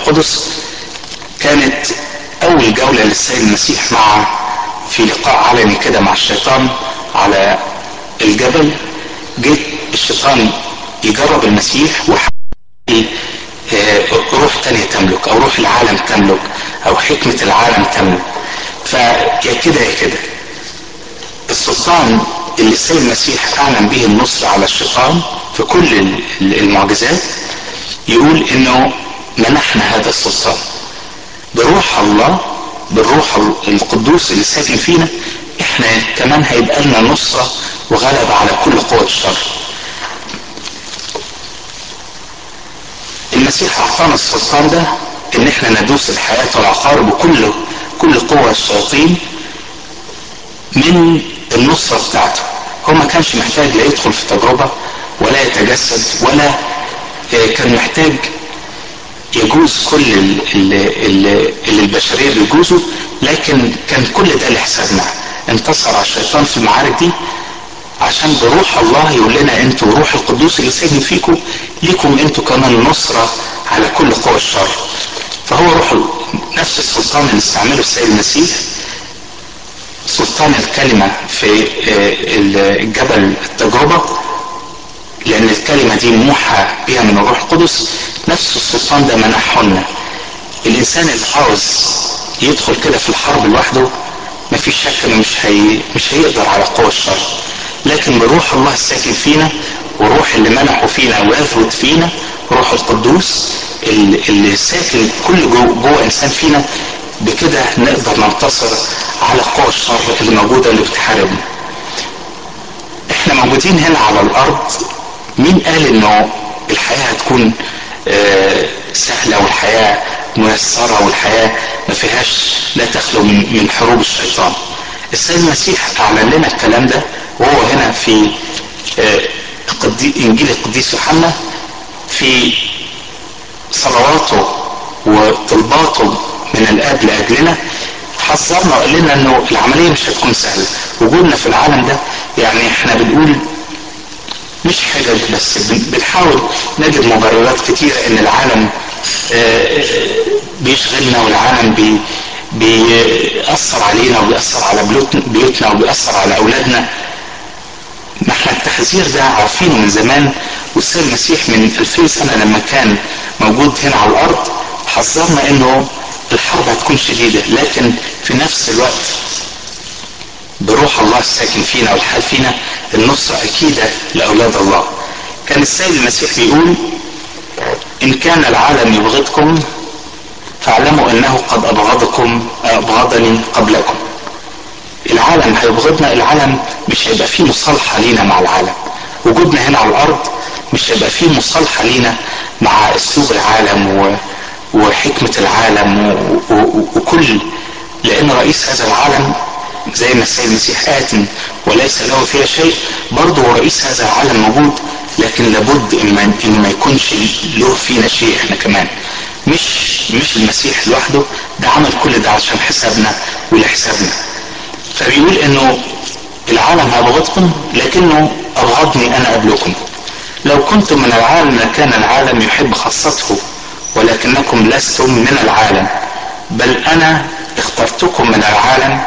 القدس كانت اول جولة للسيد المسيح مع في لقاء علني كده مع الشيطان على الجبل جه الشيطان يجرب المسيح وحاول روح تانية تملك او روح العالم تملك او حكمة العالم تملك فيا كده يا كده السلطان اللي السيد المسيح اعلن به النصر على الشيطان في كل المعجزات يقول انه منحنا هذا السلطان بروح الله بالروح القدوس اللي ساكن فينا احنا كمان هيبقى لنا نصرة وغلبة على كل قوة الشر المسيح اعطانا السلطان ده ان احنا ندوس الحياة والعقارب وكل كل قوة الشياطين من النصرة بتاعته هو ما كانش محتاج لا يدخل في تجربة ولا يتجسد ولا كان محتاج يجوز كل اللي البشرية بيجوزه لكن كان كل ده لحسابنا انتصر على الشيطان في المعارك دي عشان بروح الله يقول لنا انتوا روح القدوس اللي ساكن فيكم ليكم انتوا كمان نصرة على كل قوى الشر فهو روح نفس السلطان اللي استعمله السيد المسيح سلطان الكلمة في الجبل التجربة لأن الكلمة دي موحى بها من الروح القدس نفس السلطان ده منحه لنا الإنسان اللي عاوز يدخل كده في الحرب لوحده مفيش شك انه مش هي مش هيقدر على قوى الشر لكن بروح الله الساكن فينا والروح اللي منحه فينا ويثبت فينا روح القدوس اللي ساكن كل جوه, جوه انسان فينا بكده نقدر ننتصر على قوى الشر اللي موجودة اللي بتحاربنا احنا موجودين هنا على الارض مين قال انه الحياة هتكون اه سهلة والحياة ميسرة والحياة ما فيهاش لا تخلو من, من حروب الشيطان السيد المسيح اعلن لنا الكلام ده وهو هنا في اه انجيل القديس يوحنا في صلواته وطلباته من الاب لاجلنا حذرنا وقال لنا انه العمليه مش هتكون سهله وجودنا في العالم ده يعني احنا بنقول مش حاجة بس بنحاول نجد مبررات كتيرة ان العالم بيشغلنا والعالم بي بيأثر علينا وبيأثر على بيوتنا وبيأثر على أولادنا ما احنا التحذير ده عارفينه من زمان والسيد المسيح من 2000 سنة لما كان موجود هنا على الأرض حذرنا انه الحرب هتكون شديدة لكن في نفس الوقت بروح الله الساكن فينا والحال فينا النصرة أكيدة لأولاد الله كان السيد المسيح بيقول إن كان العالم يبغضكم فاعلموا أنه قد أبغضكم أبغضني قبلكم العالم هيبغضنا العالم مش هيبقى فيه مصالحة لينا مع العالم وجودنا هنا على الأرض مش هيبقى فيه مصالحة لينا مع أسلوب العالم و... وحكمة العالم و... و... وكل لأن رئيس هذا العالم زي ما السيد المسيح آت وليس له فيها شيء برضه هو رئيس هذا العالم موجود لكن لابد إن, إن ما يكونش له فينا شيء احنا كمان مش مش المسيح لوحده ده عمل كل ده عشان حسابنا ولحسابنا فبيقول انه العالم هيبغضكم لكنه ابغضني انا قبلكم لو كنتم من العالم لكان العالم يحب خاصته ولكنكم لستم من العالم بل انا اخترتكم من العالم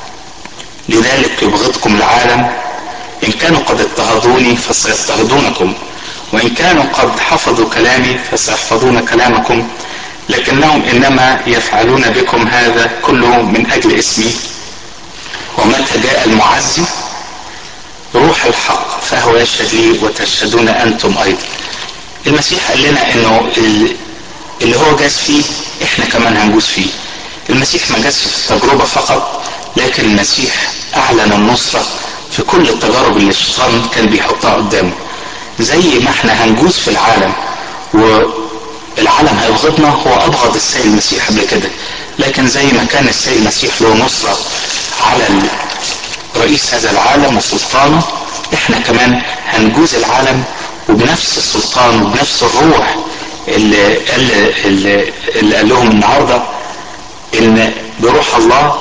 لذلك يبغضكم العالم إن كانوا قد اضطهدوني فسيضطهدونكم وإن كانوا قد حفظوا كلامي فسيحفظون كلامكم لكنهم إنما يفعلون بكم هذا كله من أجل اسمي ومتى جاء المعزي روح الحق فهو يشهد لي وتشهدون أنتم أيضا المسيح قال لنا إنه اللي هو جاز فيه إحنا كمان هنجوز فيه المسيح ما جاز في التجربة فقط لكن المسيح اعلن النصرة في كل التجارب اللي الشيطان كان بيحطها قدامه زي ما احنا هنجوز في العالم والعالم هيبغضنا هو ابغض السيد المسيح قبل كده لكن زي ما كان السيد المسيح له نصرة على رئيس هذا العالم وسلطانه احنا كمان هنجوز العالم وبنفس السلطان وبنفس الروح اللي قال اللي, اللي قال لهم النهارده ان بروح الله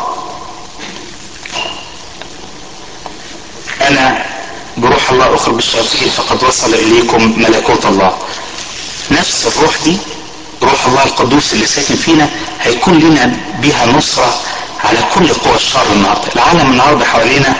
انا بروح الله اخرج الشياطين فقد وصل اليكم ملكوت الله نفس الروح دي روح الله القدوس اللي ساكن فينا هيكون لنا بيها نصرة على كل قوى الشر النهارده العالم النهارده حوالينا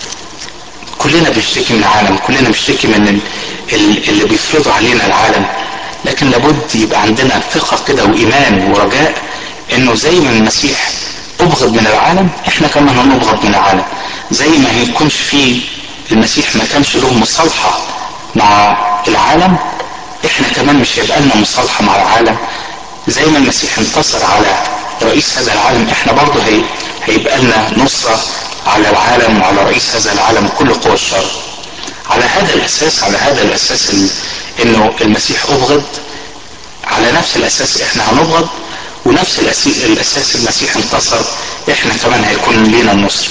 كلنا بنشتكي من العالم كلنا بنشتكي من اللي بيفرضوا علينا العالم لكن لابد يبقى عندنا ثقة كده وإيمان ورجاء إنه زي ما المسيح أبغض من العالم إحنا كمان هنبغض من العالم زي ما هيكونش فيه المسيح ما كانش له مصالحة مع العالم إحنا كمان مش هيبقى لنا مصالحة مع العالم زي ما المسيح انتصر على رئيس هذا العالم إحنا برضه هي هيبقى لنا نصرة على العالم وعلى رئيس هذا العالم وكل قوى الشر على هذا الاساس على هذا الاساس انه المسيح ابغض على نفس الاساس احنا هنبغض ونفس الاساس المسيح انتصر احنا كمان هيكون لينا النصر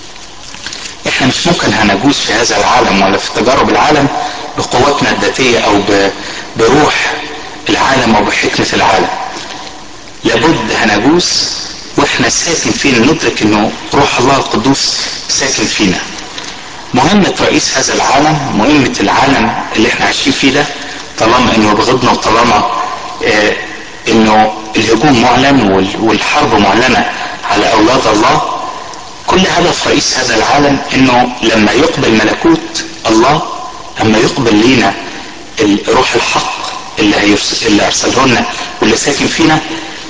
احنا مش ممكن هنجوز في هذا العالم ولا في تجارب العالم بقوتنا الذاتية او بروح العالم او بحكمة العالم لابد هنجوز واحنا ساكن فينا ندرك انه روح الله القدوس ساكن فينا مهمة رئيس هذا العالم مهمة العالم اللي احنا عايشين فيه ده طالما انه يبغضنا وطالما اه انه الهجوم معلن والحرب معلنة على اولاد الله كل هدف رئيس هذا العالم انه لما يقبل ملكوت الله لما يقبل لينا روح الحق اللي, هيرسل اللي ارسله لنا واللي ساكن فينا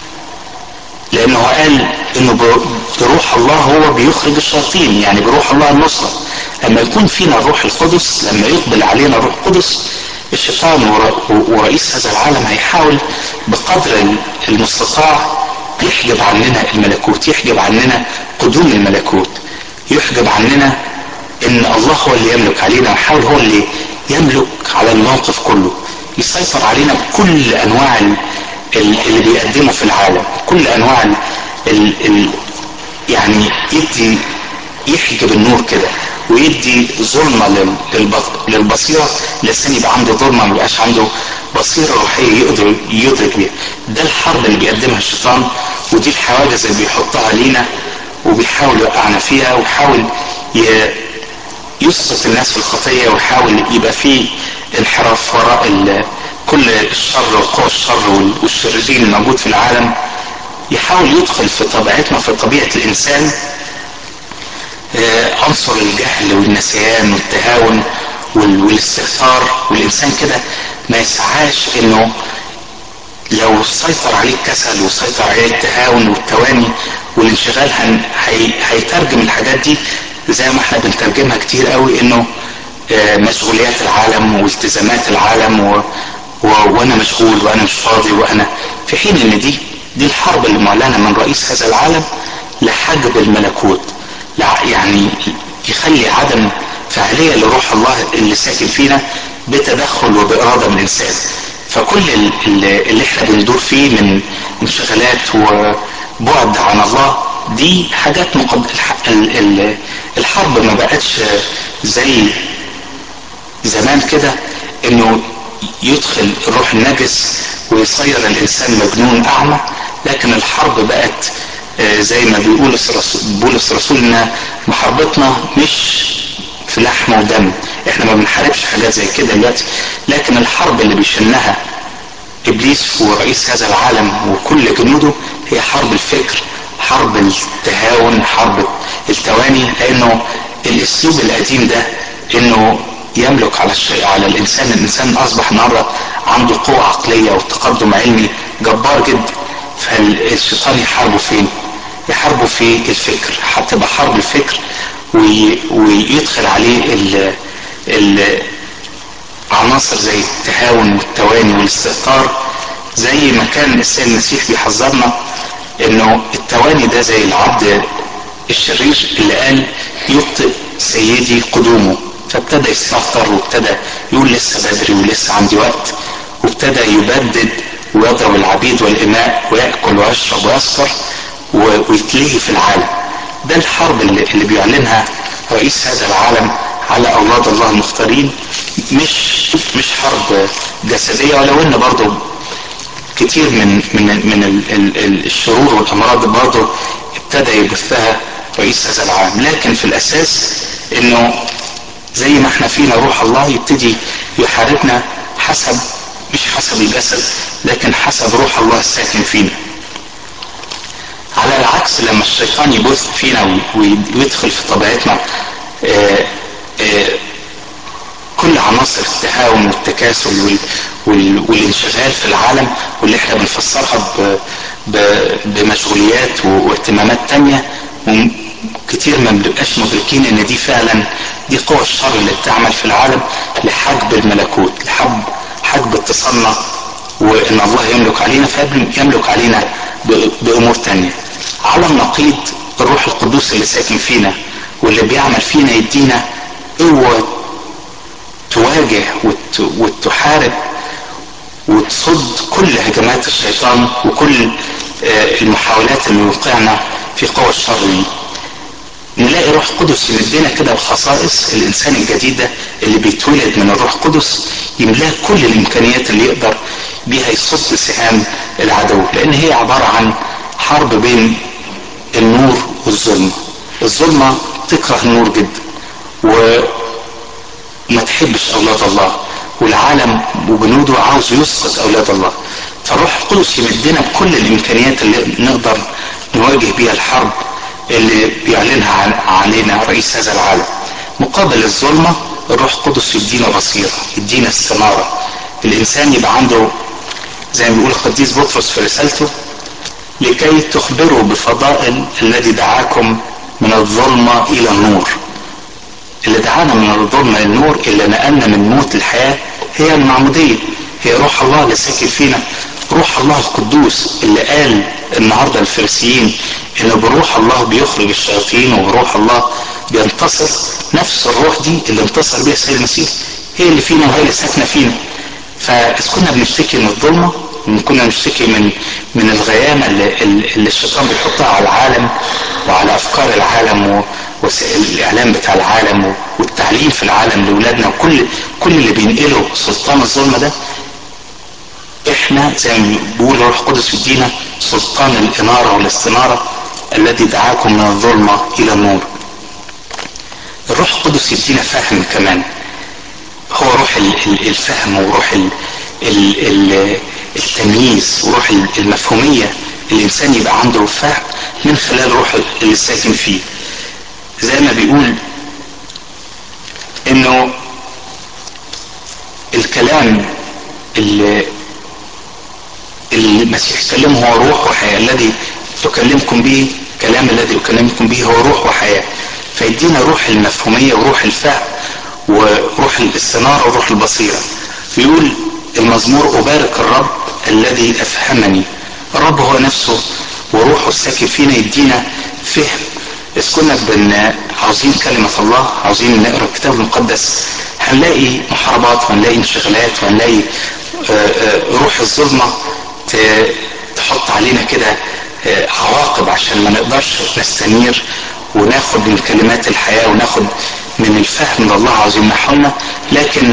لانه قال انه بروح الله هو بيخرج الشياطين يعني بروح الله النصرة لما يكون فينا الروح القدس لما يقبل علينا الروح القدس الشيطان ورئيس هذا العالم هيحاول بقدر المستطاع يحجب عننا الملكوت يحجب عننا قدوم الملكوت يحجب عننا ان الله هو اللي يملك علينا ويحاول هو اللي يملك على الموقف كله يسيطر علينا بكل انواع اللي بيقدمه في العالم كل انواع ال ال يعني يدي يحجب النور كده ويدي ظلمه للبصيره الانسان يبقى عنده ظلمه ما يبقاش عنده بصيره روحيه يقدر يدرك بيها ده الحرب اللي بيقدمها الشيطان ودي الحواجز اللي بيحطها لينا وبيحاول يوقعنا فيها ويحاول يسقط الناس في الخطيه ويحاول يبقى فيه انحراف وراء كل الشر وقوى الشر والشريرين الموجود في العالم يحاول يدخل في طبيعتنا في طبيعة الإنسان عنصر الجهل والنسيان والتهاون والاستهتار والإنسان كده ما يسعاش إنه لو سيطر عليه الكسل وسيطر عليه التهاون والتواني والانشغال هن هي هيترجم الحاجات دي زي ما احنا بنترجمها كتير قوي انه مسؤوليات العالم والتزامات العالم و و... وانا مشغول وانا مش فاضي وانا في حين ان دي دي الحرب اللي معلنه من رئيس هذا العالم لحجب الملكوت يعني يخلي عدم فعاليه لروح الله اللي ساكن فينا بتدخل وباراده من الانسان فكل اللي احنا بندور فيه من انشغالات وبعد عن الله دي حاجات مقد... الحرب ما بقتش زي زمان كده انه يدخل الروح النجس ويصير الانسان مجنون اعمى لكن الحرب بقت زي ما بيقول بولس رسولنا محاربتنا مش في لحم ودم احنا ما بنحاربش حاجات زي كده دلوقتي لكن الحرب اللي بيشنها ابليس ورئيس هذا العالم وكل جنوده هي حرب الفكر حرب التهاون حرب التواني لانه الاسلوب القديم ده انه يملك على الشيء على الانسان الانسان اصبح النهارده عنده قوه عقليه وتقدم علمي جبار جدا فالشيطان يحاربه فين؟ يحاربه في الفكر هتبقى حرب الفكر ويدخل عليه ال ال عناصر زي التهاون والتواني والاستهتار زي ما كان السيد المسيح بيحذرنا انه التواني ده زي العبد الشرير اللي قال يبطئ سيدي قدومه فابتدى يستهتر وابتدى يقول لسه بدري ولسه عندي وقت وابتدى يبدد ويضرب العبيد والإماء ويأكل ويشرب ويسكر ويتلهي في العالم ده الحرب اللي, اللي بيعلنها رئيس هذا العالم على أولاد الله المختارين مش مش حرب جسدية ولو إن برضه كتير من من من ال ال الشرور والأمراض برضه ابتدى يبثها رئيس هذا العالم لكن في الأساس إنه زي ما احنا فينا روح الله يبتدي يحاربنا حسب مش حسب الجسد لكن حسب روح الله الساكن فينا على العكس لما الشيطان يبث فينا ويدخل في طبيعتنا آآ آآ كل عناصر التهاون والتكاسل وال وال والانشغال في العالم واللي احنا بنفسرها ب ب بمشغوليات واهتمامات تانية كتير ما بنبقاش مدركين ان دي فعلا دي قوى الشر اللي بتعمل في العالم لحجب الملكوت لحجب حجب اتصالنا وان الله يملك علينا فيملك علينا بامور تانية على النقيض الروح القدوس اللي ساكن فينا واللي بيعمل فينا يدينا قوة تواجه وت... وتحارب وتصد كل هجمات الشيطان وكل المحاولات اللي يوقعنا في قوى الشر دي نلاقي روح قدس يمدنا كده بخصائص الانسان الجديد ده اللي بيتولد من الروح القدس يملاه كل الامكانيات اللي يقدر بيها يصد سهام العدو لان هي عباره عن حرب بين النور والظلمه الظلمه تكره النور جدا وما تحبش اولاد الله والعالم وجنوده عاوز يسقط اولاد الله فالروح القدس يمدنا بكل الامكانيات اللي نقدر نواجه بيها الحرب اللي بيعلنها علينا رئيس هذا العالم مقابل الظلمة الروح القدس يدينا بصيرة يدينا استنارة الإنسان يبقى عنده زي ما بيقول القديس بطرس في رسالته لكي تخبروا بفضائل الذي دعاكم من الظلمة إلى النور اللي دعانا من الظلمة للنور اللي نقلنا من موت الحياة هي المعمودية هي روح الله اللي ساكن فينا روح الله القدوس اللي قال النهاردة الفريسيين انه بروح الله بيخرج الشياطين وبروح الله بينتصر نفس الروح دي اللي انتصر بيها السيد المسيح هي اللي فينا وهي اللي ساكنه فينا فاذا كنا بنشتكي من الظلمه وان كنا بنشتكي من من الغيامه اللي, اللي الشيطان بيحطها على العالم وعلى افكار العالم ووسائل الاعلام بتاع العالم والتعليم في العالم لاولادنا وكل كل اللي بينقله سلطان الظلمه ده احنا زي ما بيقول الروح القدس يدينا سلطان الاناره والاستناره الذي دعاكم من الظلمه الى النور الروح القدس يدينا فهم كمان هو روح الفهم وروح التمييز وروح المفهوميه الانسان يبقى عنده فهم من خلال روح اللي ساكن فيه زي ما بيقول انه الكلام اللي المسيح كلمه هو روح وحياة الذي أكلمكم به كلام الذي أكلمكم به هو روح وحياة فيدينا روح المفهومية وروح الفهم وروح الاستنارة وروح البصيرة يقول المزمور أبارك الرب الذي أفهمني الرب هو نفسه وروحه الساكن فينا يدينا فهم إذ كنا بن عاوزين كلمة الله عاوزين نقرأ الكتاب المقدس هنلاقي محاربات وهنلاقي انشغالات وهنلاقي روح الظلمة تحط علينا كده عواقب عشان ما نقدرش نستنير وناخد من كلمات الحياة وناخد من الفهم اللي الله عاوز يمنحه لنا لكن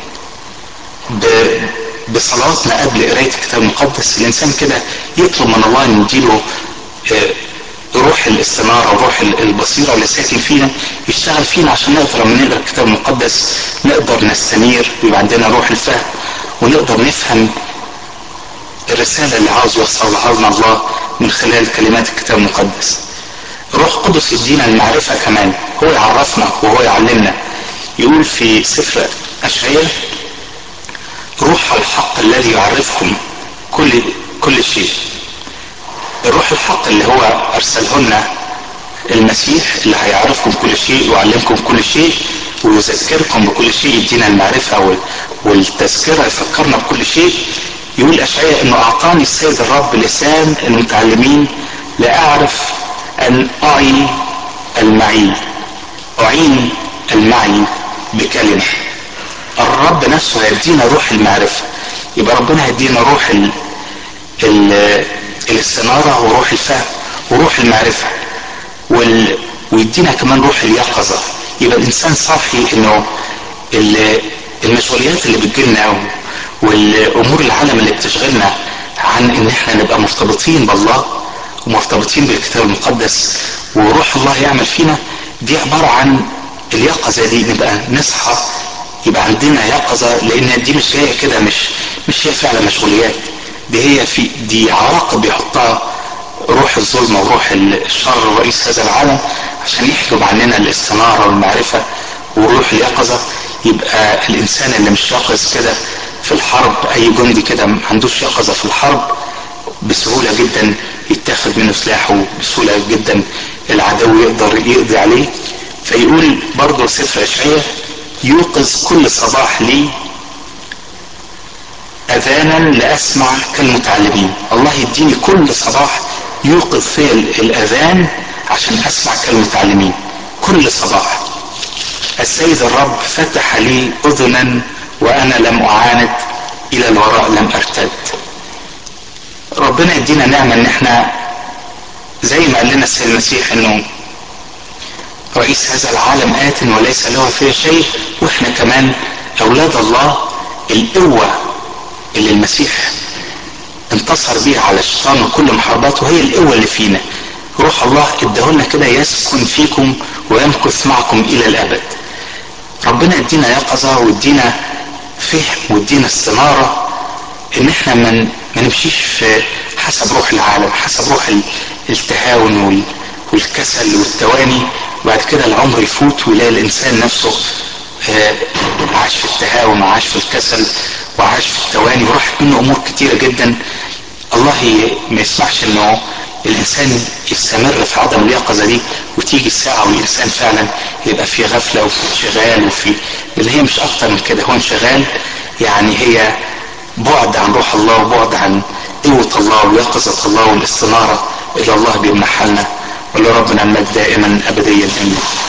بصلاتنا قبل قراية الكتاب المقدس الإنسان كده يطلب من الله إن يديله روح الاستنارة وروح البصيرة اللي ساكن فينا يشتغل فينا عشان نقدر لما نقرا الكتاب المقدس نقدر نستنير ويبقى عندنا روح الفهم ونقدر نفهم الرسالة اللي عاوز يوصلها لنا الله من خلال كلمات الكتاب المقدس روح قدس يدينا المعرفة كمان هو يعرفنا وهو يعلمنا يقول في سفر أشعياء روح الحق الذي يعرفكم كل كل شيء الروح الحق اللي هو أرسله لنا المسيح اللي هيعرفكم كل شيء ويعلمكم كل شيء ويذكركم بكل شيء يدينا المعرفة والتذكرة يفكرنا بكل شيء يقول أشعياء أنه أعطاني السيد الرب لسان المتعلمين لأعرف أن أعي المعي أعين المعي بكلمة الرب نفسه هيدينا روح المعرفة يبقى ربنا هيدينا روح ال ال الاستنارة وروح الفهم وروح المعرفة وال ويدينا كمان روح اليقظة يبقى الإنسان صاحي إنه المشغوليات اللي بتجيلنا والأمور العالم اللي بتشغلنا عن إن إحنا نبقى مرتبطين بالله ومرتبطين بالكتاب المقدس وروح الله يعمل فينا دي عبارة عن اليقظة دي نبقى نصحى يبقى عندنا يقظة لأن دي مش جاية كده مش مش هي فعلا مشغوليات دي هي في دي عواقب بيحطها روح الظلم وروح الشر رئيس هذا العالم عشان يحجب عننا الاستنارة والمعرفة وروح اليقظة يبقى الإنسان اللي مش يقظ كده في الحرب أي جندي كده ما عندوش يقظة في الحرب بسهولة جدا يتاخد منه سلاحه بسهولة جدا العدو يقدر يقضي عليه فيقول برضه سفر اشعياء يوقظ كل صباح لي اذانا لاسمع كالمتعلمين الله يديني كل صباح يوقظ في الاذان عشان اسمع كالمتعلمين كل صباح السيد الرب فتح لي اذنا وانا لم اعاند الى الوراء لم ارتد ربنا يدينا نعمة ان احنا زي ما قال لنا السيد المسيح انه رئيس هذا العالم آت وليس له فيه شيء واحنا كمان اولاد الله القوة اللي المسيح انتصر بيها على الشيطان وكل محارباته هي القوة اللي فينا روح الله ادهولنا كده يسكن فيكم ويمكث معكم الى الابد ربنا يدينا يقظة ويدينا فهم ويدينا استنارة ان احنا من ما نمشيش في حسب روح العالم حسب روح التهاون والكسل والتواني وبعد كده العمر يفوت ويلاقي الانسان نفسه عاش في التهاون وعاش في الكسل وعاش في التواني وراحت منه امور كتيرة جدا الله ما يسمحش انه الانسان يستمر في عدم اليقظة دي وتيجي الساعة والانسان فعلا يبقى في غفلة وفي انشغال وفي اللي هي مش اكتر من كده هو انشغال يعني هي بعد عن روح الله وبعد عن قوة الله ويقظة الله والاستنارة اللي الله بيمنحها لنا ولربنا المجد دائما ابديا امين